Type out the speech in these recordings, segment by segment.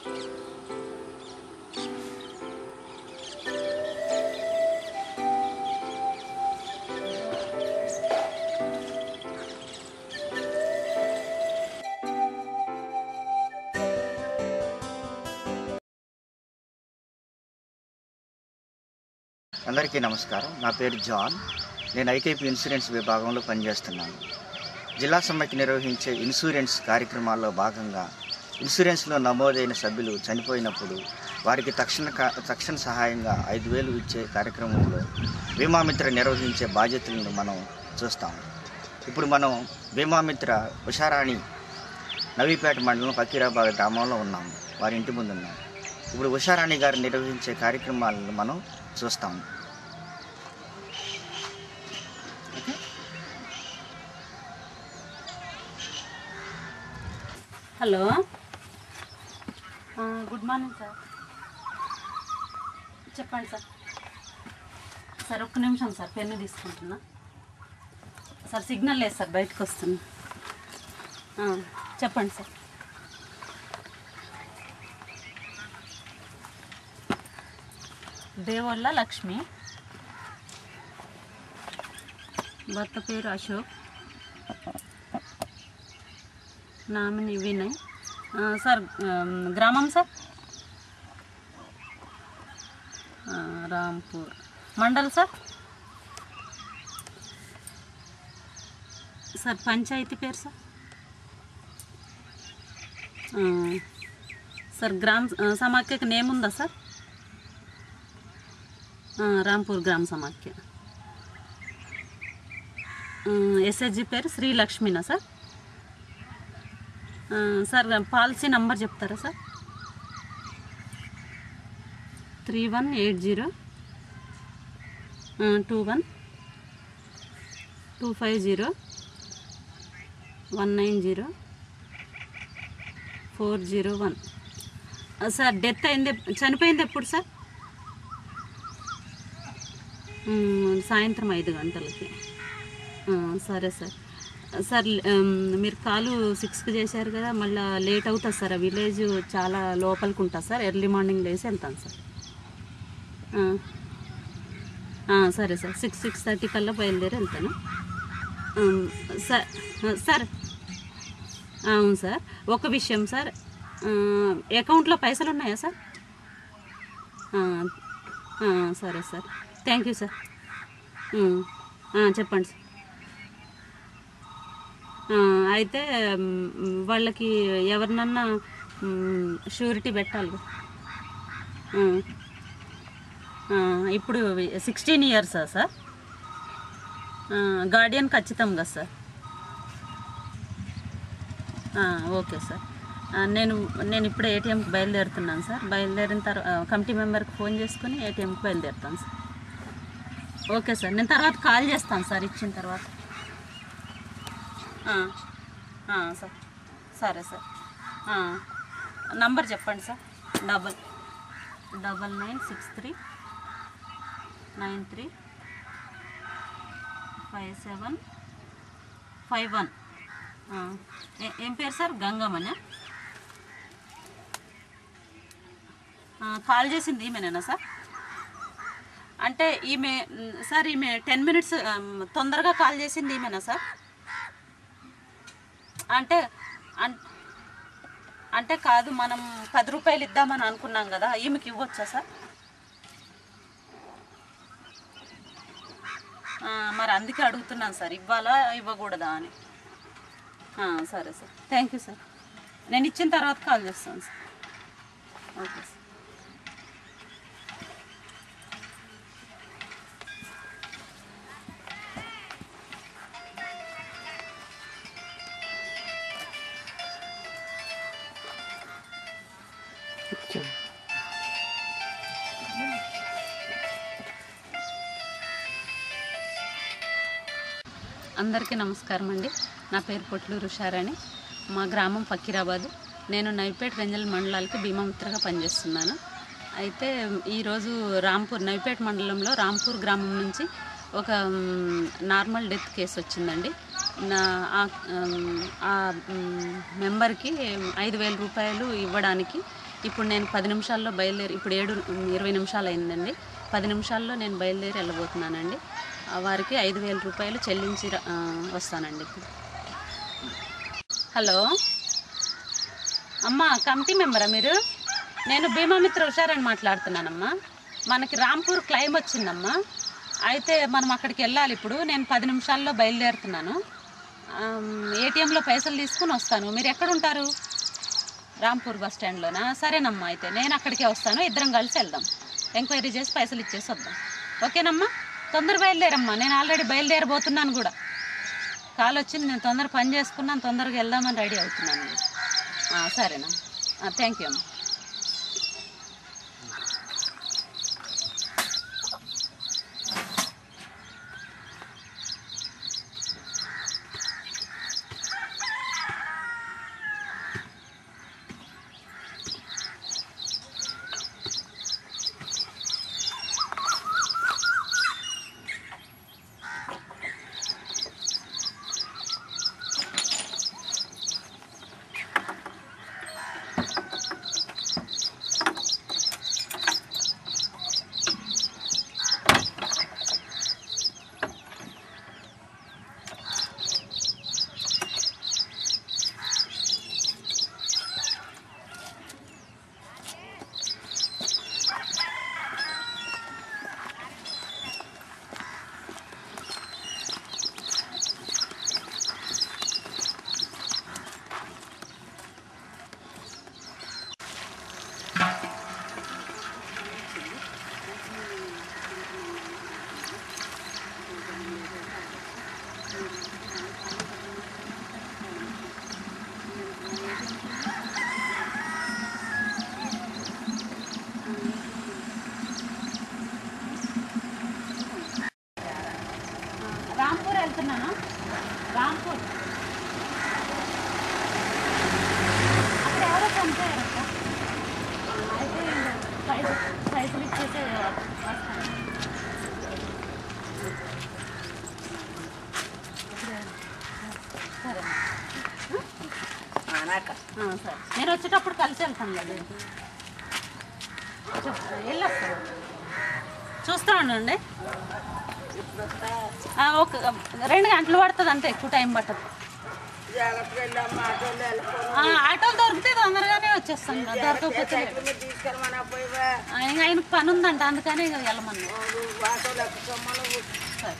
అందరికీ నమస్కారం నా పేరు జాన్ నేను ఐకేపీ ఇన్సూరెన్స్ విభాగంలో పనిచేస్తున్నాను జిల్లా సమ్మెకి నిర్వహించే ఇన్సూరెన్స్ కార్యక్రమాల్లో భాగంగా ఇన్సూరెన్స్లో నమోదైన సభ్యులు చనిపోయినప్పుడు వారికి తక్షణ కా- తక్షణ సహాయంగా ఐదు వేలు ఇచ్చే కార్యక్రమంలో బీమామిత్ర నిర్వహించే బాధ్యతలను మనం చూస్తాం ఇప్పుడు మనం బీమామిత్ర ఉషారాణి నవీపేట మండలం ఫకీరాబాద్ గ్రామంలో ఉన్నాము వారి ఇంటి ముందు ఉన్నాం ఇప్పుడు ఉషారాణి గారు నిర్వహించే కార్యక్రమాలను మనం చూస్తాం హలో ఆ, గుడ్ మార్నింగ్ సార్ చెప్పండి సార్ సార్ ఒక్క నిమిషం సార్ పెన్ను తీసుకుంటున్నా సార్ సిగ్నల్ లేదు సార్ బయటకు వస్తున్నా ఆ, చెప్పండి సార్ దేవల్ల లక్ష్మి భర్త పేరు అశోక్ నామిని వినయ్ ఆ, సార్ ఆమ్, గ్రామం సార్ ఆ, రాంపూర్ మండల్ సార్ సార్ పంచాయతీ పేరు సార్ ఆ, సార్ గ్రామ ఆ, సమాఖ్యకి నేమ్ ఉందా సార్ ఆ, రాంపూర్ గ్రామ సమాఖ్య ఎస్హెచ్జి పేరు శ్రీలక్ష్మినా సార్ ఆ, సార్ పాలసీ నంబర్ చెప్తారా sir three one eight zero two one two five zero one nine zero four zero one sir death అయింది చనిపోయింది ఎప్పుడు సార్ మ్, సాయంత్రం ఐదు గంటలకి ఆ, సరే సార్ సార్ ఉమ్, మీరు కాలు సిక్స్కి చేశారు కదా మళ్ళీ లేట్ అవుతుంది సార్ ఆ విలేజ్ చాలా లోపలికి ఉంటుంది సార్ ఎర్లీ మార్నింగ్ లేసి వెళ్తాను సార్ ఆ. ఆ, సరే సార్ సిక్స్ సిక్స్ థర్టీ కల్లా బయలుదేరి వెళ్తాను ఉమ్, సార్ ఆ, సార్ ఆ, అవును సార్ ఒక విషయం సార్ ఆ, అకౌంట్లో పైసలు ఉన్నాయా సార్ ఆ, ఆ, సరే సార్ థ్యాంక్ యూ సార్ ఉమ్, ఆ, చెప్పండి సార్ ఆ, అయితే మ్, వాళ్ళకి ఎవరినన్నా షూరిటీ పెట్టాలి కదా. ఆ. ఆ, ఇప్పుడు సిక్స్టీన్ ఇయర్సా సార్ గార్డియన్ ఖచ్చితం కదా సార్ ఆ, ఓకే సార్ ఆ, నేను నేను ఇప్పుడు ఏటీఎంకి బయలుదేరుతున్నాను సార్ బయలుదేరిన తర్వాత కమిటీ మెంబర్కి ఫోన్ చేసుకుని ఏటీఎంకి బయలుదేరుతాను సార్ ఓకే సార్ నేను తర్వాత కాల్ చేస్తాను సార్ ఇచ్చిన తర్వాత ఆ, ఆ, సార్ సరే సార్ ఆ, నంబర్ చెప్పండి sir double double nine six three nine three five seven five one ఏం పేరు సార్ గంగమ్మనే ఆ, కాల్ చేసింది ఈమెనేనా సార్ అంటే ఈమె మ్, సార్ ఈమె టెన్ మినిట్స్ తొందరగా కాల్ చేసింది ఈమెనా సార్ అంటే అన్- అంటే కాదు మనం పది రూపాయలు ఇద్దామని అనుకున్నాం కదా ఈమెకి ఇవ్వచ్చా సార్ ఆ, మరి అందుకే అడుగుతున్నాను సార్ ఇవ్వాలా ఇవ్వకూడదా అని ఆ, సరే సార్ థ్యాంక్ యూ సార్ నేను ఇచ్చిన తర్వాత కాల్ చేస్తాను సార్ ఓకే సార్ అందరికీ నమస్కారం అండి నా పేరు పొట్లూరు ఉషారాణి మా గ్రామం ఫకీరాబాద్ నేను నైపేట్ గంజల్ మండలాలకి భీమామిత్రగా పనిచేస్తున్నాను అయితే ఈరోజు రాంపూర్ నైపేట్ మండలంలో రాంపూర్ గ్రామం నుంచి ఒక మ్, నార్మల్ డెత్ కేసు వచ్చిందండి నా ఆ, మ్, ఆ మ్, మెంబర్కి ఐదు వేల రూపాయలు ఇవ్వడానికి ఇప్పుడు నేను పది నిమిషాల్లో బయలుదేరి ఇప్పుడు ఏడు ఇరవై నిమిషాలు అయిందండి పది నిమిషాల్లో నేను బయలుదేరి వెళ్ళబోతున్నానండి ఆ, వారికి ఐదు వేల రూపాయలు చెల్లించి ర- ఆ, వస్తానండి ఇప్పుడు హలో అమ్మా కమిటీ మెంబరా మీరు నేను భీమామిత్ర హుషారని మాట్లాడుతున్నానమ్మా మనకి రాంపూర్ క్లైమ్ వచ్చిందమ్మా అయితే మనం అక్కడికి వెళ్ళాలి ఇప్పుడు నేను పది నిమిషాల్లో బయలుదేరుతున్నాను ఏటీఎంలో పైసలు తీసుకుని వస్తాను మీరు ఎక్కడ ఉంటారు రాంపూర్ బస్ స్టాండ్లోనా సరేనమ్మా అయితే నేను అక్కడికే వస్తాను ఇద్దరం కలిసి వెళ్దాం ఎంక్వైరీ చేసి పైసలు ఇచ్చేసి వద్దాం ఓకేనమ్మా తొందర బయలుదేరమ్మా నేను ఆల్రెడీ బయలుదేరబోతున్నాను కూడా కాల్ వచ్చింది నేను తొందర పని చేసుకున్నాను తొందరగా వెళ్దామని రెడీ అవుతున్నాను ఆ, సరేనా థ్యాంక్ యూ అమ్మా రాంపూర్ వెళ్తున్నాను రాంపూర్ అక్కడ ఎవరో చనిపోయారక్క అయితే పైసలు పైసలు ఇచ్చేసి వస్తాను సరే ఆ, సరే నేను వచ్చేటప్పుడు కలిసి వెళ్తాను కదా చెప్పు, వెళ్ళొస్తాను చూస్తా ఉండండి ఆ, ఒక రెండు గంటలు పడుతుంది అంతే ఎక్కువ టైం పట్టదు ఆ, ఆటోలు దొరికితే తొందరగానే వచ్చేస్తాను దొరకకపోతే ఆ, ఇంకా ఆయనకు పని ఉందంట అందుకనే ఇక వెళ్ళమన్నా సరే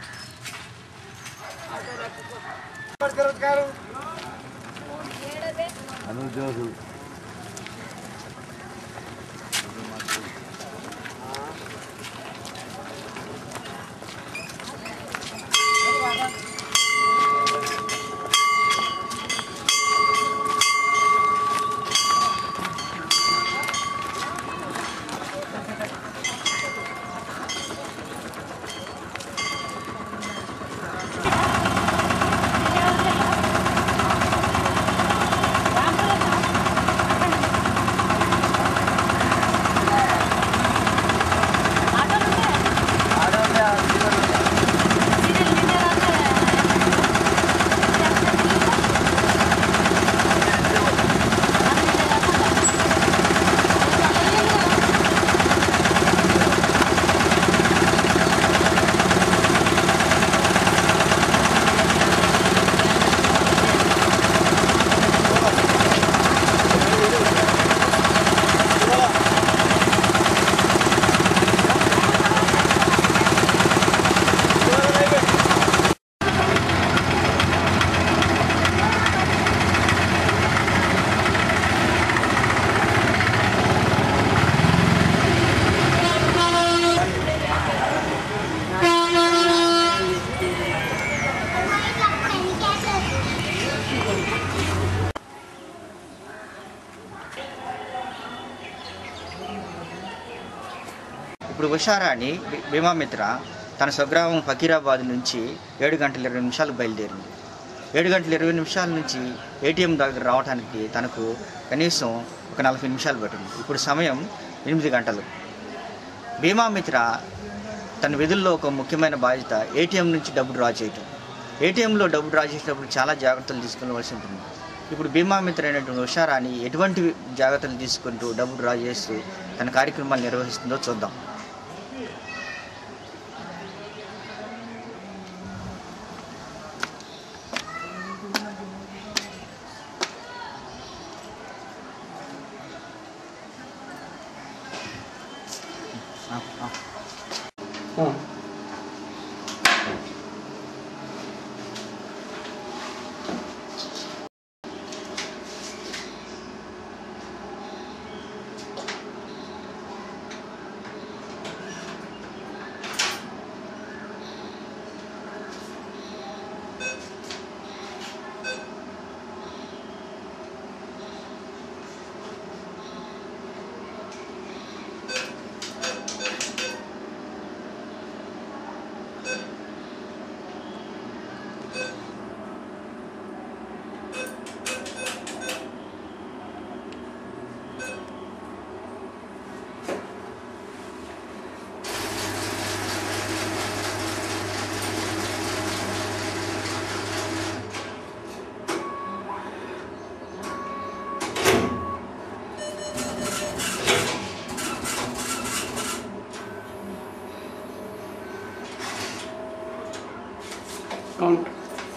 ఇప్పుడు ఉషారాణి భీ- భీమామిత్ర తన స్వగ్రామం ఫకీరాబాద్ నుంచి ఏడు గంటల ఇరవై నిమిషాలు బయలుదేరింది ఏడు గంటల ఇరవై నిమిషాల నుంచి ఏటీఎం దగ్గర రావడానికి తనకు కనీసం ఒక నలభై నిమిషాలు పట్టింది ఇప్పుడు సమయం ఎనిమిది గంటలు భీమామిత్ర తన విధుల్లో ఒక ముఖ్యమైన బాధ్యత ఏటీఎం నుంచి డబ్బు డ్రా చేయటం ఏటీఎంలో డబ్బు డ్రా చేసేటప్పుడు చాలా జాగ్రత్తలు తీసుకోవాల్సి ఉంటుంది ఇప్పుడు బీమా మిత్ర అయినటువంటి ఉషారాణి ఎటువంటి జాగ్రత్తలు తీసుకుంటూ డబ్బు డ్రా చేస్తూ తన కార్యక్రమాలు నిర్వహిస్తుందో చూద్దాం ఆ, ఆ. కౌంట్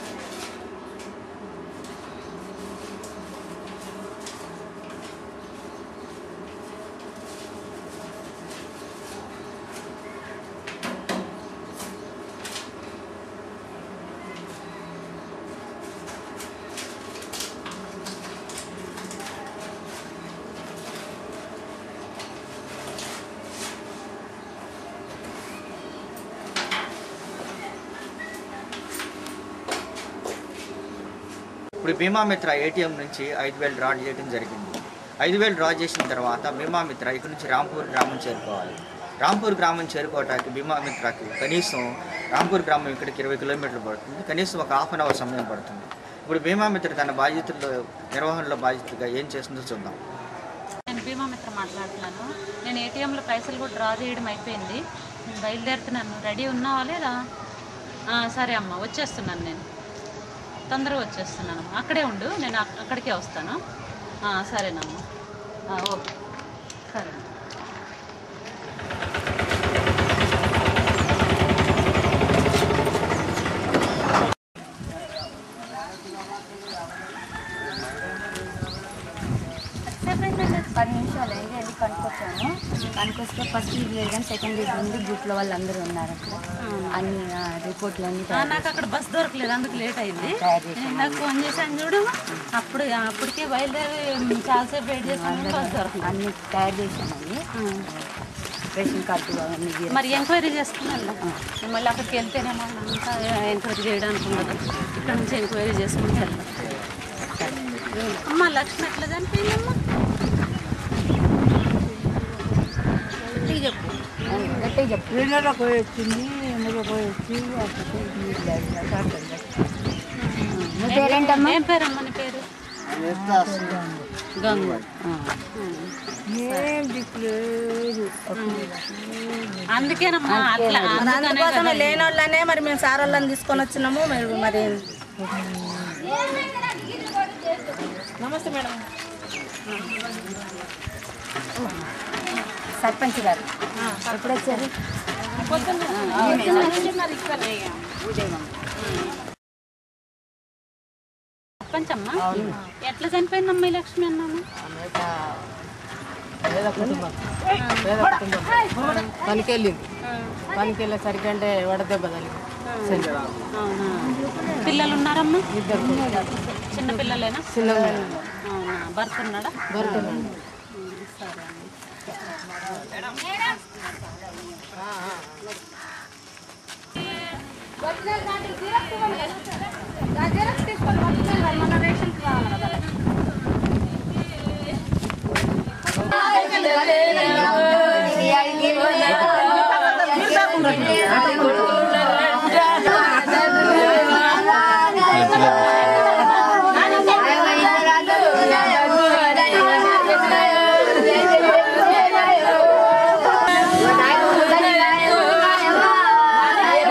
ఇప్పుడు బీమా మిత్ర ఏటీఎం నుంచి ఐదు వేలు డ్రా చేయడం జరిగింది ఐదు వేలు డ్రా చేసిన తర్వాత బీమా మిత్ర ఇక్కడ నుంచి రాంపూర్ గ్రామం చేరుకోవాలి రాంపూర్ గ్రామం చేరుకోవటానికి బీమా మిత్రకి కనీసం రాంపూర్ గ్రామం ఇక్కడికి ఇరవై కిలోమీటర్లు పడుతుంది కనీసం ఒక హాఫ్ అన్ అవర్ సమయం పడుతుంది ఇప్పుడు బీమా మిత్ర తన బాధ్యతల్లో నిర్వహణలో బాధ్యతగా ఏం చేస్తుందో చూద్దాం నేను బీమా మిత్ర మాట్లాడుతున్నాను నేను ఏటీఎంలో పైసలు కూడా డ్రా చేయడం అయిపోయింది నేను బయలుదేరుతున్నాను రెడీ ఉన్నావా లేదా ఆ, సరే అమ్మ వచ్చేస్తున్నాను నేను తొందరగా వచ్చేస్తున్నాను అక్కడే ఉండు నేను అక్- అక్కడికే వస్తాను ఆ, సరేనమ్మా ఆ, ఓకే సరే పది నిమిషాలు అయింది వెళ్ళి కనుక్కొచ్చాను కనుక్కొస్తే ఫస్ట్ ఇది లేదు కానీ సెకండ్ ఇది ఉంది గ్రూప్లో వాళ్ళందరూ ఉన్నారు అక్కడ అన్ని ఆ, రిపోర్ట్లు అన్ని ఆ, నాకు అక్కడ బస్ దొరకలేదు అందుకు లేట్ అయింది తయారు చేశాను. నేను నాకు ఫోన్ చేశాను చూడు అప్పుడు అప్పటికే బయలుదేరి చాలాసేపు వెయిట్ చేస్తాను బస్ దొరకలేదు అన్ని తయారు చేశానండి రేషన్ కార్డు అవన్నీ గీర- మరి ఎంక్వైరీ చేసుకున్నాను మళ్ళీ అక్కడికి వెళ్తేనేమో అంతా ఎంక్వైరీ చేయడానికి ఉండదు ఇక్కడ నుంచి ఎంక్వైరీ చేసుకుంటే వెళ్తాం అమ్మ లక్ష్మి ఎట్లా చనిపోయిందమ్మా గట్టిగా చెప్పు గట్టిగా చెప్పు ట్రైనర్లో పోయి వచ్చింది ఎందులో పోయి వచ్చి అప్పుడు నీళ్ళు అట్లా నీ పేరేంటమ్మా ఏం పేరమ్మా నీ పేరు గంగు ఏం దిక్కులేదు అందుకేనమ్మా అట్లా అందుకనే కదా. లేని వాళ్ళనే మరి మేము సార్ వాళ్ళని తీసుకొని వచ్చినాము మరి మరి నమస్తే మేడం సర్పంచ్ గారు ఎప్పుడు వచ్చారు చెప్పంచమ్మా ఎట్లా చనిపోయిందమ్మా ఈ లక్ష్మి అన్నాను పేద కుటుంబం పేద కుటుంబం పనికి వెళ్ళింది పనికి వెళ్ళేసరికి అంటే వడదెబ్బ తగిలింది అవునా పిల్లలు ఉన్నారమ్మా ఇద్దరు చిన్న పిల్లలేనా చిన్న అవునా భర్త ఉన్నాడా దొరుకుతుంది సరే అమ్మ.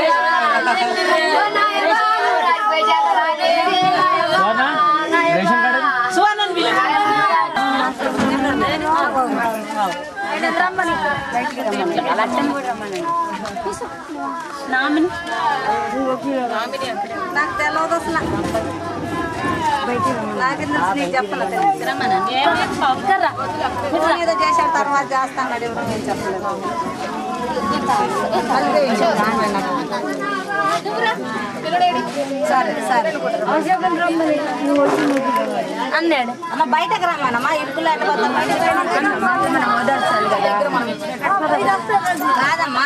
రేషన్ కార్డు బయటికి రమ్మని వాళ్ళ అత్తని కూడా రమ్మని నామిని నాకు తెలియదు అసలు నాకే తెలుసు నీకు చెప్పలేదు రమ్మనండి ఏమైంది బాబు? ఫోన్ ఏదో చేశాడు తర్వాత చేస్తాను ఎవరు నేను చెప్పలేదు సరే సరే అన్నాడు అమ్మ బయటకు రమ్మనమ్మా ఇరుకులు ఎట్ట పోతాం బయటకు కాదమ్మా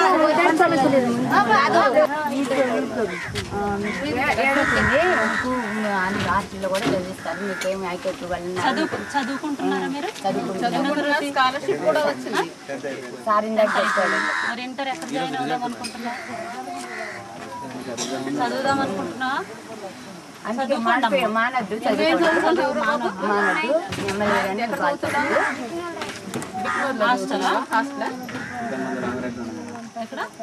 హాస్టల్లో కూడా చదివిస్తారు మీకేమి ఐకేపీ వాళ్ళని చదువు చదువుకుంటున్నారా మీరు స్కాలర్షిప్ కూడా వచ్చింది సారిని దగ్గర చెప్తాడు మరి ఇంటర్ ఎక్కడ జాయిన్ అవుదాం అనుకుంటున్నా చదువుదాం అనుకుంటున్నా అందుకే మానద్దు మానద్దు చదువుకోవడం మానద్దు ఎమ్మెల్యే గారిని బాధ్యత హాస్టలా హాస్టల్ ఎక్కడ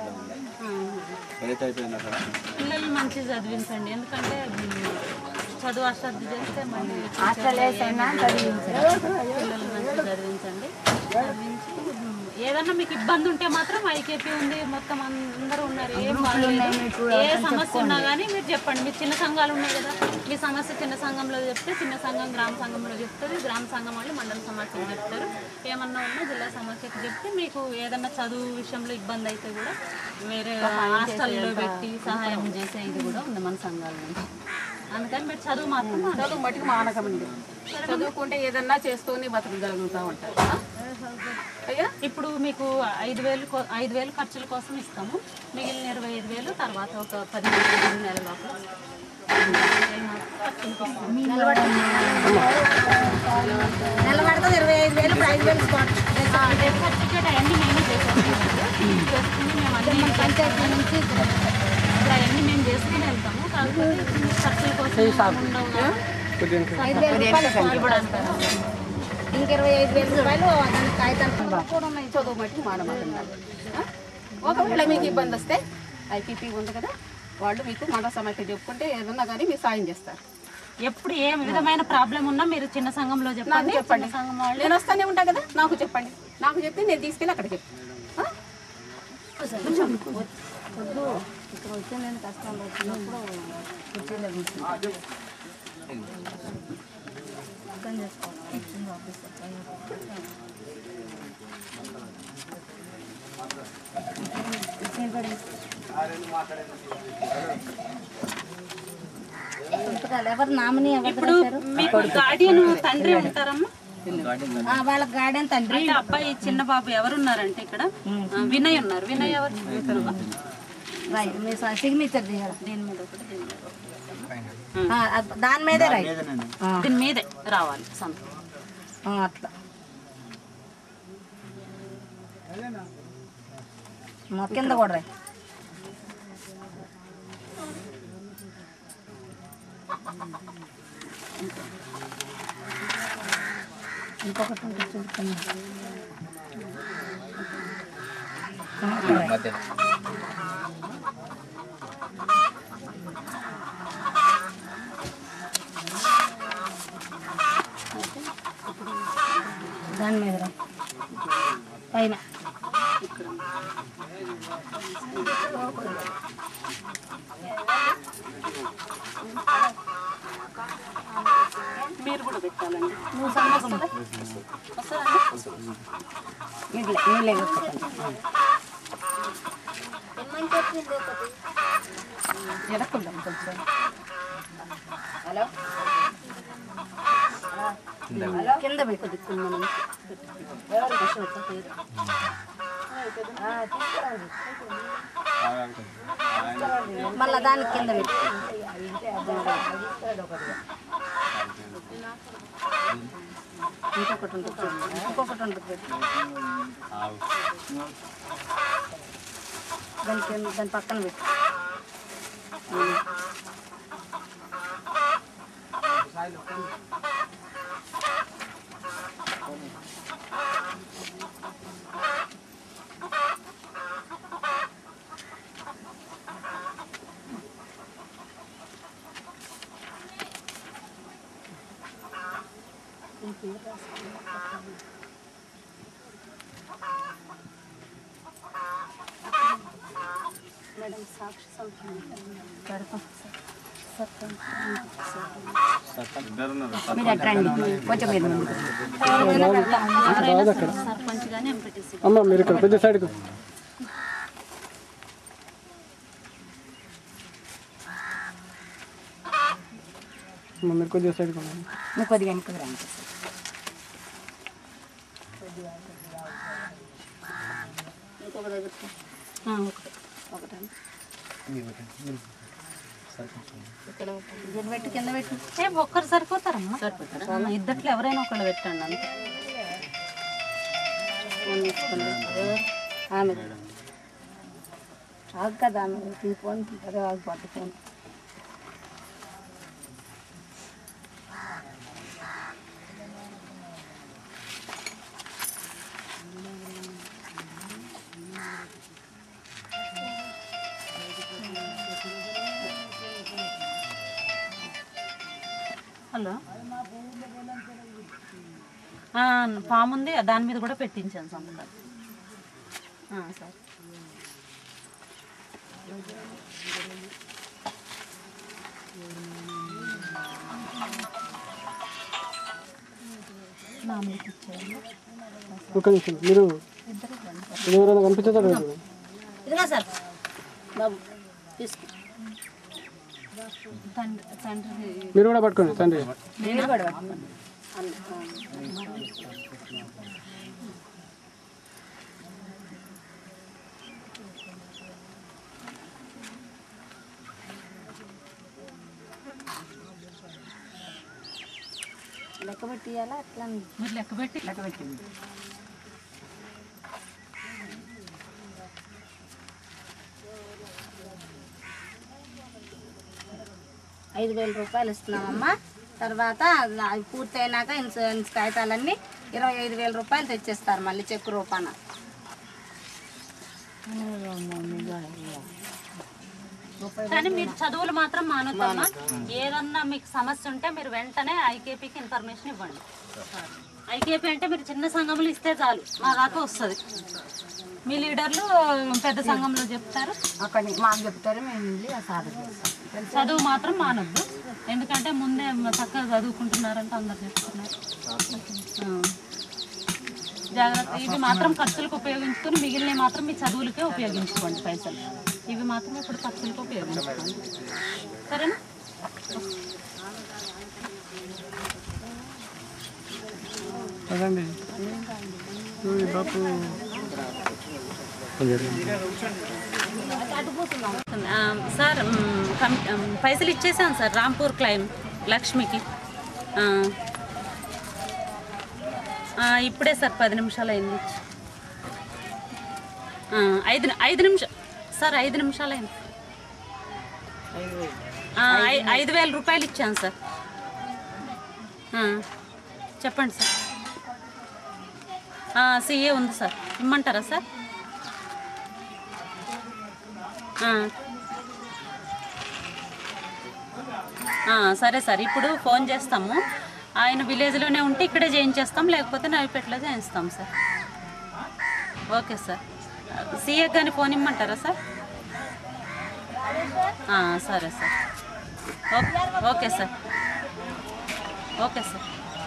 పిల్లలు మంచిగా చదివించండి ఎందుకంటే మ్, చదువు అశ్రద్ధ చేస్తే మళ్ళీ హాస్టల్ వేసైనా చదివించారు పిల్లలు మంచిగా చదివించండి చదివించి మ్, ఏదన్నా మీకు ఇబ్బంది ఉంటే మాత్రం ఐకేపీ ఉంది మొత్తం అందరూ ఉన్నారు ఏం బాగాలేదు. ఏ సమస్య ఉన్నా కానీ మీరు చెప్పండి మీ చిన్న సంఘాలు ఉన్నాయి కదా మీ సమస్య చిన్న సంఘంలో చెప్తే చిన్న సంఘం గ్రామ సంఘంలో చెప్తుంది గ్రామ సంఘం వాళ్ళు మండల సమస్యకు చెప్తారు ఏమన్నా ఉన్నా జిల్లా సమస్యకు చెప్తే మీకు ఏదన్నా చదువు విషయంలో ఇబ్బంది అయితే కూడా వేరే హాస్టల్లో పెట్టి సహాయం చేసే ఇది కూడా ఉంది మన సంఘాల నుంచి అందుకని మీరు చదువు మాత్రం మానండి. చదువు మటుకు మానకమండి చదువుకుంటే ఏదన్నా చేసుకొని బతకగలుగుతా ఉంటారు ఆ? అయ్యా ఇప్పుడు మీకు ఐదు వేలు కో- ఐదు వేలు ఖర్చుల కోసం ఇస్తాము మిగిలిన ఇరవై ఐదు వేలు తర్వాత ఒక పదిహేను పదిహేను నెలల లోపల నిలబడితే ఇరవై ఐదు వేలు ఇప్పుడు ఐదు వేలు స్పాట్ డెత్ సర్టిఫికేట్ అవన్నీ మేమే చేసేస్తాము చేసుకుని మేము అన్ని పంచాయతీ నుంచి ఇప్పుడు అవన్నీ మేము చేసుకుని వెళ్తాము కాకపోతే ఖర్చుల కోసం ఉండవు కదా. ఇంక ఇరవై ఐదు వేల రూపాయలు దానికి కాగితాలు కూడా ఉన్నాయి చదువు మటుకు మానమాకండి ఆ? ఒకవేళ మీకు ఇబ్బంది వస్తే ఐపీపీ ఉంది కదా వాళ్ళు మీకు మన సమస్య చెప్పుకుంటే ఏదన్నా కానీ మీరు సాయం చేస్తారు ఎప్పుడు ఏ విధమైన ప్రాబ్లం ఉన్నా మీరు చిన్న సంఘంలో నాకు చెప్పండి చెప్పండి చిన్న సంఘం వాళ్ళు నేను వస్తానే ఉంటా కదా నాకు చెప్పండి నాకు చెప్తే నేను తీసుకెళ్ళి అక్కడ చెప్తాను ఆ? ఇక్కడ వచ్చే నేను కష్టాలు వచ్చినప్పుడు కుర్చీలో కూర్చుంటాను అర్థం చేసుకోవాలి వచ్చింది ఆఫీసర్ ఎవరు నామినీ ఎవరు ఇప్పుడు మీకు గార్డియన్ తండ్రి ఉంటారమ్మా ఆ, వాళ్ళ గార్డెన్ తండ్రి అంటే అబ్బాయి చిన్న బాబు ఎవరున్నారంటే ఇక్కడ ఆ, వినయ్ ఉన్నారు వినయ్ ఎవరు రైట్ మీ సిగ్నేచర్ తీయాలి దీని మీద ఒకటి దీని మీద ఒకటి. ఆ, అద్- దాని మీదే రైట్ ఆ, దీని మీదే రావాలి సంతకం ఆ, అట్లా మా కింద కూడా రైట్ ఇంకొకటి ఉంటుంది చూడుకుందాం. ఆ, రైట్. దాని మీద రా. పైన మీరు కూడా పెట్టాలండి నువ్వు సంతకం నీళ్ళే నీళ్ళే కొట్టుకోండి. ఎడక్కుందాం కొంచెం హలో కింద పెట్టు దిక్కున మనం ఎవరు అశోక పేరు ఆ, తీసుకురండి. మళ్ళా దాని కింద పెట్టు ఇంకొకటి ఉంటుంది చూడు. ఇంకొకటి ఉంటుంది పెట్టు. దాని కింద దాని పక్కన పెట్టు మేడం సాక్షి సంతకం మీరు అట్రండి కొంచెం మీరు ముందుకు. సర్పంచ్ కానీ ఎంపీటీసీ అమ్మ మీరు ఇక్కడ కొంచెం సైడ్కు అమ్మ మీరు కొంచెం సైడ్కు ఉండండి. నువ్వు కొద్దిగా వెనక్కి రండి ఇంకొక దగ్గర ఒకటి ఒకటండి ఇక్కడ పెట్టు కింద పెట్టు ఏ ఒక్కరు సరిపోతారమ్మా సరిపోతారా ఇద్దట్లో ఎవరైనా ఒకళ్ళు పెట్టండి అంతే ఫోన్ తీసుకుని ఆమె రాదు కదా ఆమె ఈ ఫోన్ అదే వాళ్ళు పట్టు ఫోన్ హలో ఆ, ఫామ్ ఉంది దాని మీద కూడా పెట్టించాను సంతకాలు ఆ, సరే మామూలుగా ఇచ్చేయండి ఒక్క నిమిషం మీరు మీరు ఎవరైనా కనిపించదా లేదు ఇదిగా సార్ బాబు తీసుకో తండ్రి తండ్రి మీరు కూడా పట్టుకోండి తండ్రి నేను కూడా పట్టుకోండి. లెక్క పెట్టి ఇవ్వాలా అట్లా మీరు లెక్క పెట్టి లెక్క పెట్టి ఐదు వేల రూపాయలు ఇస్తున్నామమ్మా తర్వాత అది పూర్తయినాక ఇన్సూరెన్స్ కాగితాలన్నీ ఇరవై ఐదు వేల రూపాయలు తెచ్చేస్తారు మళ్ళీ చెక్కు రూపాన కానీ మీరు చదువులు మాత్రం మానొద్దమ్మా ఏదన్నా మీకు సమస్య ఉంటే మీరు వెంటనే ఐకేపీకి ఇన్ఫర్మేషన్ ఇవ్వండి ఐకేపీ అంటే మీరు చిన్న సంఘంలో ఇస్తే చాలు మా దాకా వస్తుంది మీ లీడర్లు పెద్ద సంఘంలో చెప్తారు అక్కడ మాకు చెప్తారు మేము వెళ్ళి ఆ సాధన చేస్తాం చదువు మాత్రం మానొద్దు ఎందుకంటే ముందే చక్కగా చదువుకుంటున్నారంటే అందరు చెప్తున్నారు ఆ. జాగ్రత్త ఇవి మాత్రం ఖర్చులకు ఉపయోగించుకొని మిగిలినవి మాత్రం మీ చదువులకే ఉపయోగించుకోండి పైసలు ఇవి మాత్రం ఇప్పుడు ఖర్చులకు ఉపయోగించుకోండి సరేనా అదండి ఈ బాపు ఆ, సార్ మ్, కం- మ్, పైసలు ఇచ్చేసాను సార్ రాంపూర్ క్లైమ్ లక్ష్మికి ఆ. ఆ, ఇప్పుడే సార్ పది నిమిషాలు అయింది ఆ, ఐదు ఐదు నిమిషం సార్ ఐదు నిమిషాలు అయింది ఆ, ఐ- ఐదు వేల రూపాయలు ఇచ్చాను సార్ ఆ, చెప్పండి సార్ సిఏ ఉంది సార్ ఇమ్మంటారా సార్ ఆ. ఆ, సరే సార్ ఇప్పుడు ఫోన్ చేస్తాము ఆయన విలేజ్లోనే ఉంటే ఇక్కడే చేయించేస్తాం లేకపోతే నవిపేటలో చేయిస్తాం సార్ ఓకే సార్ సీఏ కానీ ఫోన్ ఇమ్మంటారా సార్ ఆ, సరే sir okay okay sir okay sir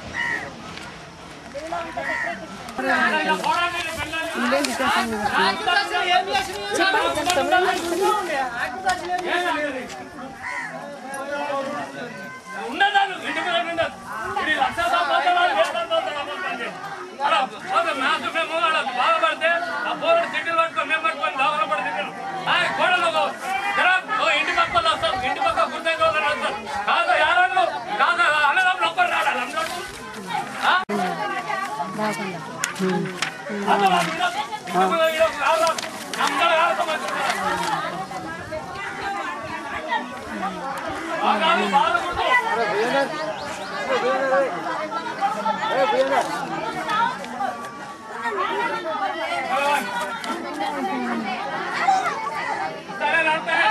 ఉండదాను ఇంటి మీద ఉండదు ఇది లక్ష సంపాదన వేల సంపాదన అలా ఒక నాకు మేము అలా బాధపడితే ఆ పోరాడు తిండి పట్టుకొని మేము పట్టుకొని దావన పడి తిన్నాను ఆ కోడలు ఒక జరా ఓ ఇంటి పక్క వాళ్ళు వస్తారు ఇంటి పక్క గుర్తే వాళ్ళు వస్తారు కాక యారాళ్ళు కాక అన్నదమ్ములు ఒక్కరు రాడాలి అన్నట్టు ఆ? అలా వాళ్ళు ఉండదు. ఇప్పుడు ఈడ రాదు. అందరూ రాదు మరి. బాగా బాధపడుతూ సరే నడుపుతారా?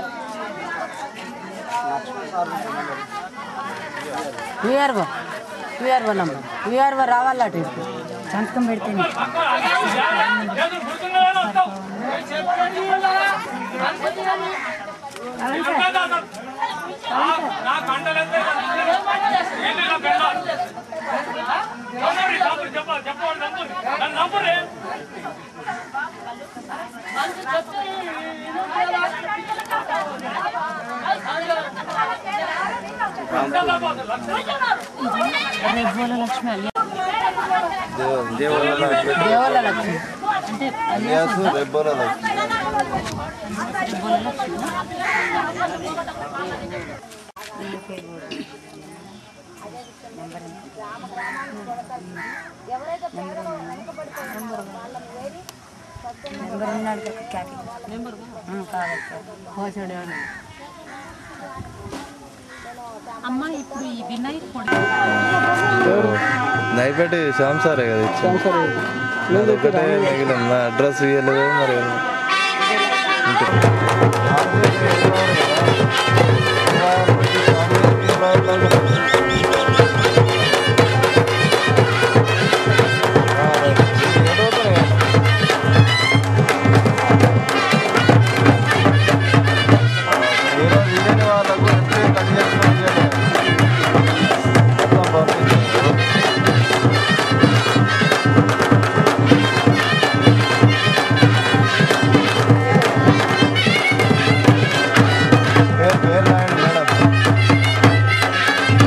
క్లియర్గా విఆర్ఓ నంబర్ విఆర్ఓ రావాలట ఇప్పుడు సంతకం పెడితేనే నాకు అండలేదు చెప్పాలి చెప్పండి నమ్మురు నన్ను నమ్మురే రెబ్బోల లక్ష్మి అలియా దేవాల లక్ష్మి అంటే అలియాస్ రెబ్బోల లక్ష్మి రెబ్బోల లక్ష్మి నెంబర్ ఉన్నాడు కదా క్యాకి నెంబర్ కావాలి పోసాడు అమ్మ ఇప్పుడు ఈ వినాయక్ కూడా నైపేటి శ్యామ్ సారే కదా ఇచ్చింది నాది ఒకటే మిగిలింది నా అడ్రస్ ఇవ్వలేదు మరి వాళ్ళకు ఎంతే కట్ చేసుకొని మొత్తం పంపించారు పేరు పేరు రాయండి మేడం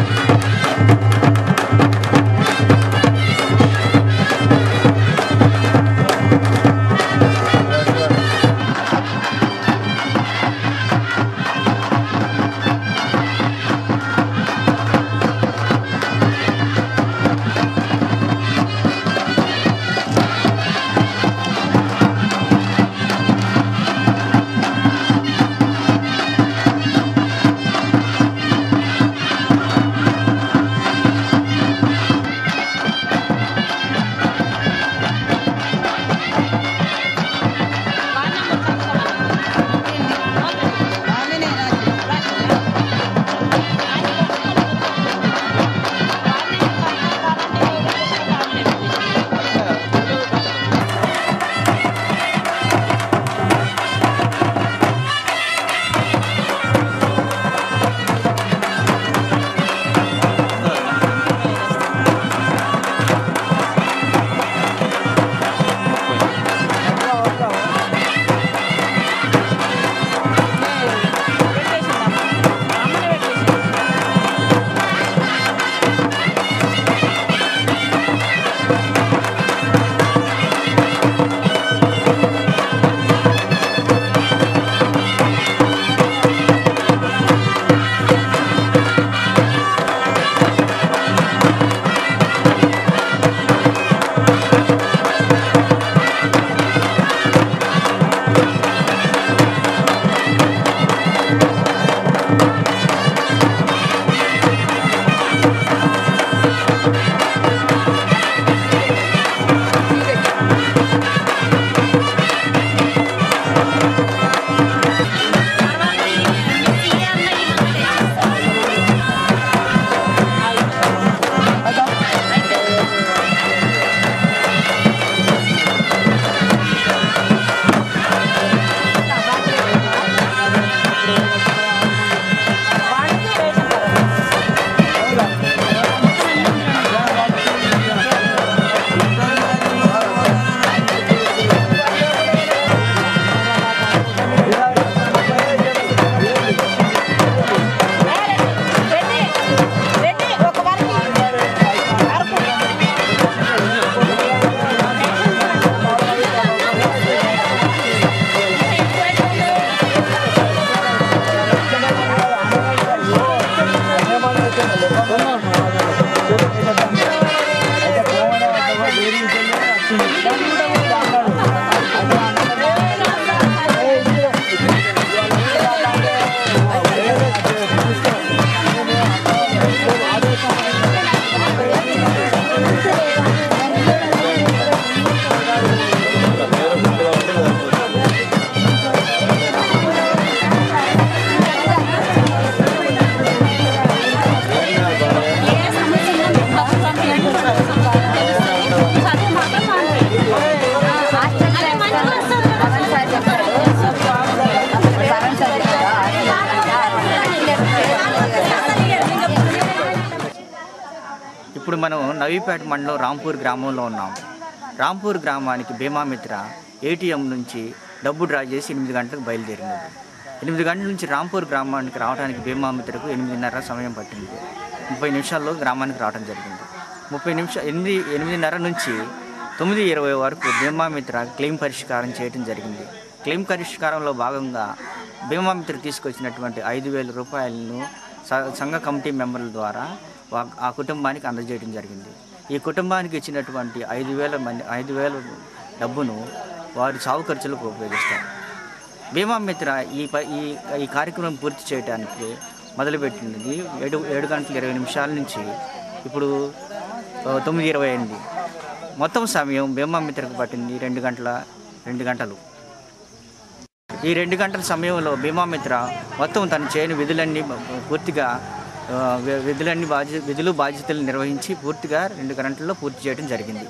ఇప్పుడు మనం నవీపేట మండలం రాంపూర్ గ్రామంలో ఉన్నాం రాంపూర్ గ్రామానికి భీమామిత్ర ఏటీఎం నుంచి డబ్బు డ్రా చేసి ఎనిమిది గంటలకు బయలుదేరింది ఎనిమిది గంటల నుంచి రాంపూర్ గ్రామానికి రావడానికి భీమామిత్రకు ఎనిమిదిన్నర సమయం పట్టింది ముప్పై నిమిషాల్లో గ్రామానికి రావడం జరిగింది ముప్పై నిమిషాలు ఎనిమిది ఎనిమిదిన్నర నుంచి తొమ్మిది ఇరవై వరకు భీమామిత్ర క్లెయిమ్ పరిష్కారం చేయడం జరిగింది క్లెయిమ్ పరిష్కారంలో భాగంగా భీమామిత్ర తీసుకొచ్చినటువంటి ఐదు వేల రూపాయలను స- సంఘ కమిటీ మెంబర్ల ద్వారా వా- ఆ కుటుంబానికి అందజేయడం జరిగింది ఈ కుటుంబానికి ఇచ్చినటువంటి ఐదు వేల మంది ఐదు వేల డబ్బును వారి సాగు ఖర్చులకు ఉపయోగిస్తారు భీమా మిత్ర ఈ ప ఈ ఈ కార్యక్రమం పూర్తి చేయడానికి మొదలుపెట్టినది ఏడు ఏడు గంటల ఇరవై నిమిషాల నుంచి ఇప్పుడు ఆ, తొమ్మిది ఇరవై అయింది మొత్తం సమయం భీమా మిత్రకు పట్టింది రెండు గంటల రెండు గంటలు ఈ రెండు గంటల సమయంలో భీమామిత్ర మొత్తం తను చేయని విధులన్నీ పూర్తిగా ఆ, వి- విధులన్నీ బాధ్య విధులు బాధ్యతలు నిర్వహించి పూర్తిగా రెండు గంటల్లో పూర్తి చేయడం జరిగింది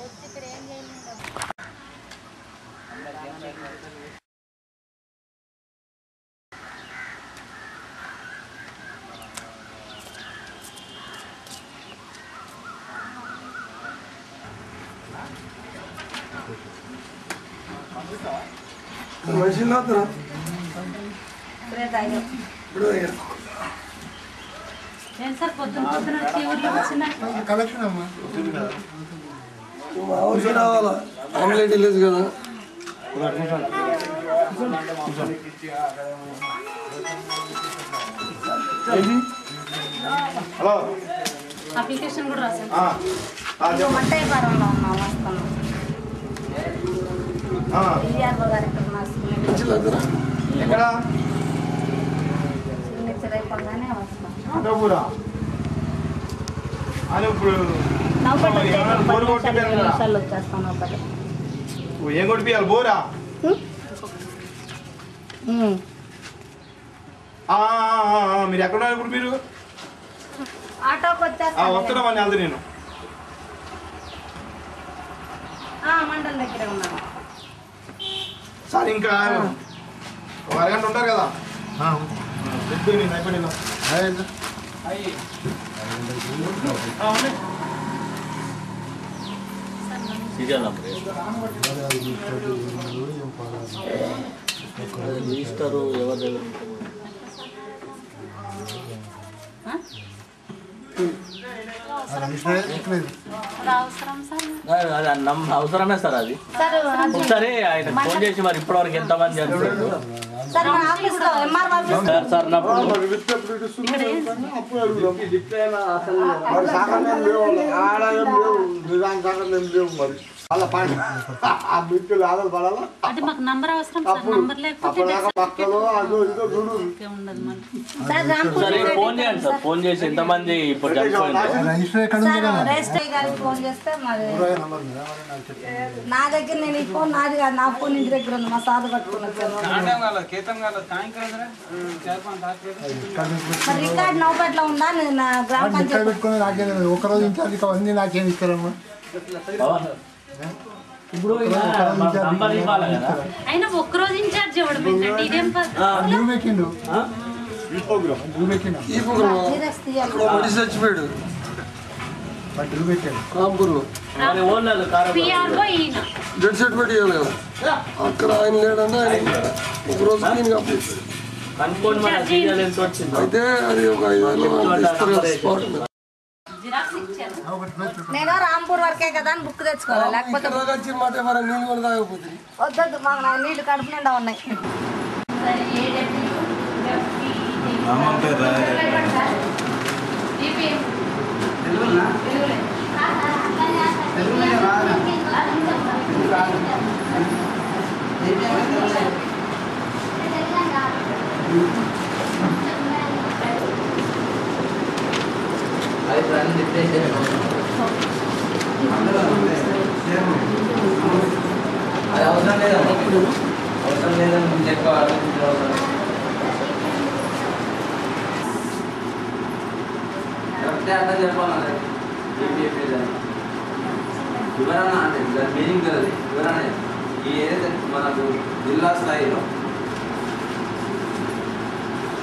మనిషిని రాత్రా ఇప్పుడు ఏం సార్ పొద్దున పొద్దున వచ్చి ఊర్లో వచ్చిన కలెక్షన్ అమ్మా అవసరం రావాలా ఆమ్లెట్ వెళ్ళేది కదా హలో అప్లికేషన్ కూడా రాశాను మంట వ్యాపారంలో ఉన్నాం వస్తున్నాం విఆర్ఓ గారు ఇక్కడ ఉన్నారు ఎక్కడ సిగ్నేచర్ అయిపోగానే వస్తాం అంతపురా అని ఇప్పుడు నవ్వుపట్టు మరి ఏమన్నా బోరు కొట్టిపోయారు కదా? నిమిషాల్లో వచ్చేస్తాం నవ్వుపట్టు ఏం కొట్టిపోయాలి బోరా ఆ, ఆ, ఆ, ఆ, మీరు ఎక్కడ ఉన్నారు ఇప్పుడు మీరు ఆటోకి ఆ, వచ్చేస్తాం వస్తున్నామని వెళ్తా నేను మండల దగ్గరే ఉన్నాను సార్ ఇంకా ఒక అరగంట ఉంటారు కదా పెద్ద నేను అయిపోయినా రిజిస్టరు ఎవరి దగ్గర అవసరం సార్ అది నమ్మ అవసరమే సార్ అది సార్ అది ఒకసారి ఆయన ఫోన్ చేసి మరి ఇప్పటివరకు ఎంతమంది చనిపోయారు సార్ మన ఆఫీస్లో ఎంఆర్ ఆఫీస్ సార్ సార్ నా వాళ్ళ పని ఆ మిత్రులు ఆదలు పడాలా అంటే మాకు నంబర్ అవసరం సార్ నంబర్ లేకపోతే అప్పటిదాకా పక్కలో అదో ఇదో చూడు ఓకే ఉండదు మళ్ళీ సార్ రాంపూర్ సరే ఫోన్ చేయండి సార్ ఫోన్ చేసి ఎంతమంది ఇప్పుడు చనిపోయింది సార్ రేస్టై గారికి ఫోన్ చేస్తే మరి నా దగ్గర నేను ఈ ఫోన్ నాది కాదు నా ఫోన్ ఇంటి దగ్గర ఉంది మా సాధు పట్టుకుని వచ్చాను మరి రికార్డ్ నౌపట్లో ఉందా నేను నా గ్రామ పంచాయతీ పెట్టుకుని నాకేం ఒకరోజు ఇన్ఛార్జ్ అన్ని నాకేం ఇస్తారమ్మా ఇప్పుడు నంబర్ ఇవ్వాలి కదా అయినా ఒక్కరోజు ఇన్ఛార్జ్ ఇవ్వడం ఏంటంటే ఇదేం పద్ధతి? రూమ్ ఎక్కిండు రూమ్ ఎక్కిండు జీరక్స్ తీయాలి చచ్చిపోయాడు రూమ్ ఎక్కాడు కాంపూర్లో మరి ఓన్లలో కారు పిఆర్ఓ ఈయన డెడ్ సర్టిఫికేట్ ఇవ్వాలి కదా అక్కడ ఆయన లేడన్నా ఆయన ఒక రోజు క్లీన్ అప్పించాడు కనుక్కోండి మన సీరియల్ ఎంత వచ్చింది అయితే అది ఒక ఐదు వేలు ఇస్తారు కదా స్పాట్ మీద జిరాక్స్ ఇచ్చారు నేను రాంపూర్ వరకే కదా అని బుక్ తెచ్చుకోవాలి లేకపోతే ఇక్కడ దాకా వచ్చిన మాట ఎవరైనా నీళ్ళు కూడా తాగకపోతుంది వద్దొద్దు మాకు నా నీళ్లు కడుపు నిండా ఉన్నాయి సరే ఏడబ్ల్యూ అది అవసరం లేదమ్మా అవసరం లేదని ముందు ఎక్కువ ఆలోచించడం కరెక్టే అర్థం చెప్పాలి వివరణ అంటే దాని మీనింగ్ తెలియదు వివరణ ఈ ఏదైతే మనకు జిల్లా స్థాయిలో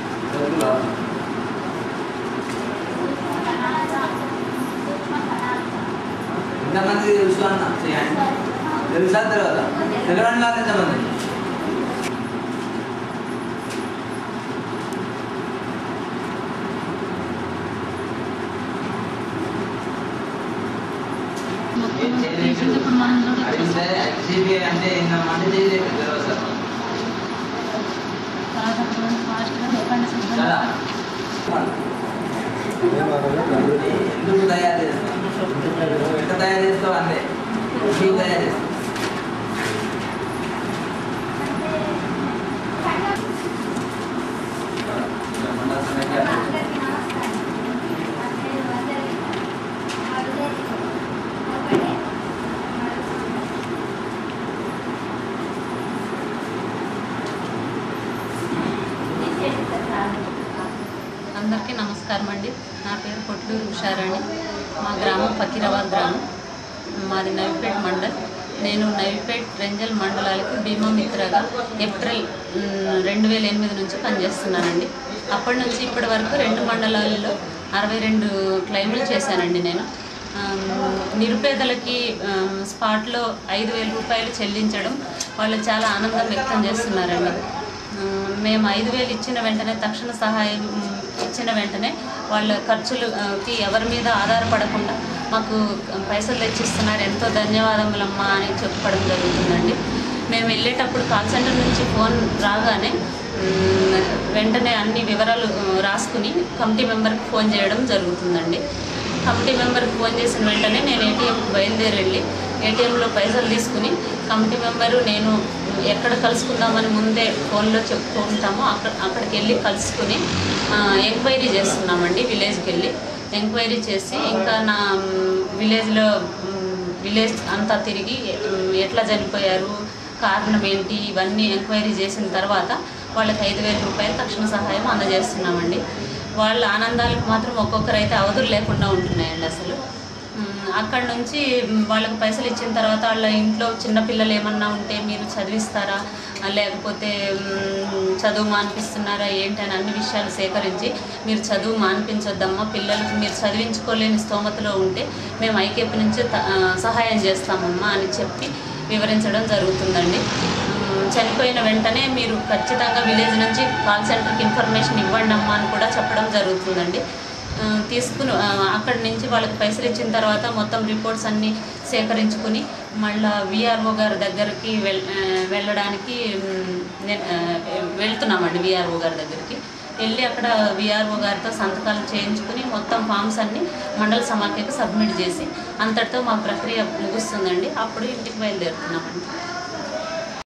తెలుగులో ఎంతమంది తెలుసు అన్న చేయండి తెలుసా తర్వాత తెలియని వాళ్ళు ఎంతమంది అడిగితే సిబిఐ అంటే ఏంటంటే చేయలేదు తెలియదు సార్ కదా ఎందుకు తయారు చేస్తావు ఎట్లా తయారు చేస్తావు అంతే ఎందుకు తయారు చేస్తావు అందరికీ నమస్కారం అండి నా పేరు పొట్లూరు ఉషారాణి మా గ్రామం ఫకీరాబాద్ గ్రామం మాది నవిపేట్ మండల్ నేను నవిపేట్ రెంజల్ మండలాలకు బీమా మిత్రగా ఏప్రిల్ మ్, రెండు వేల ఎనిమిది నుంచి పనిచేస్తున్నానండి అప్పటి నుంచి ఇప్పటి వరకు రెండు మండలాల్లో అరవై రెండు క్లెయిములు చేశానండి నేను ఆమ్, నిరుపేదలకి ఆమ్, స్పాట్లో ఐదు వేల రూపాయలు చెల్లించడం వాళ్ళు చాలా ఆనందం వ్యక్తం చేస్తున్నారండి ఉమ్, మేము ఐదు వేలు ఇచ్చిన వెంటనే తక్షణ సహాయం ఉమ్, ఇచ్చిన వెంటనే వాళ్ళ ఖర్చులకి ఎవరి మీద ఆధారపడకుండా మాకు పైసలు తెచ్చిస్తున్నారు ఎంతో ధన్యవాదములమ్మా అని చెప్పడం జరుగుతుందండి మేము వెళ్ళేటప్పుడు కాల్ సెంటర్ నుంచి ఫోన్ రాగానే ఉమ్, వెంటనే అన్ని వివరాలు ఉమ్, రాసుకుని కమిటీ మెంబర్కి ఫోన్ చేయడం జరుగుతుందండి కమిటీ మెంబర్కి ఫోన్ చేసిన వెంటనే నేను ఏటీఎంకి బయలుదేరి వెళ్ళి ఏటీఎంలో పైసలు తీసుకుని కమిటీ మెంబరు నేను ఎక్కడ కలుసుకుందామని ముందే ఫోన్లో చెప్తూ ఉంటామో అక్కడ అక్కడికి వెళ్ళి కలుసుకుని ఆ, ఎంక్వైరీ చేస్తున్నామండి విలేజ్కి వెళ్ళి ఎంక్వైరీ చేసి ఇంకా నా మ్, విలేజ్లో మ్, విలేజ్ అంతా తిరిగి మ్, ఎట్లా చనిపోయారు కారణం ఏంటి ఇవన్నీ ఎంక్వైరీ చేసిన తర్వాత వాళ్ళకి ఐదు వేల రూపాయలు తక్షణ సహాయం అందజేస్తున్నామండి వాళ్ళ ఆనందాలకు మాత్రం ఒక్కొక్కరు అయితే అవధులు లేకుండా ఉంటున్నాయండి అసలు మ్, అక్కడ నుంచి మ్, వాళ్ళకి పైసలు ఇచ్చిన తర్వాత వాళ్ళ ఇంట్లో చిన్నపిల్లలు ఏమన్నా ఉంటే మీరు చదివిస్తారా ఆ, లేకపోతే మ్, చదువు మానిపిస్తున్నారా ఏంటని అన్ని విషయాలు సేకరించి మీరు చదువు మానిపించొద్దమ్మా పిల్లలకి మీరు చదివించుకోలేని స్తోమతలో ఉంటే మేము ఐకేపీ నుంచి త- ఆ, సహాయం చేస్తామమ్మా అని చెప్పి వివరించడం జరుగుతుందండి మ్, చనిపోయిన వెంటనే మీరు ఖచ్చితంగా విలేజ్ నుంచి కాల్ సెంటర్కి ఇన్ఫర్మేషన్ ఇవ్వండి అమ్మా అని కూడా చెప్పడం జరుగుతుందండి ఆ, తీసుకుని ఆ, అక్కడి నుంచి వాళ్ళకి పైసలు ఇచ్చిన తర్వాత మొత్తం రిపోర్ట్స్ అన్నీ సేకరించుకుని మళ్ళా విఆర్ఓ గారి దగ్గరికి వెళ్ ఆ, వెళ్ళడానికి మ్, నే- ఆ, వెళ్తున్నామండి విఆర్ఓ గారి దగ్గరికి వెళ్ళి అక్కడ విఆర్ఓ గారితో సంతకాలు చేయించుకుని మొత్తం ఫామ్స్ అన్ని మండల సమాఖ్యకు సబ్మిట్ చేసి అంతటితో మా ప్రక్రియ ముగుస్తుందండి అప్పుడు ఇంటికి బయలుదేరుతున్నామండి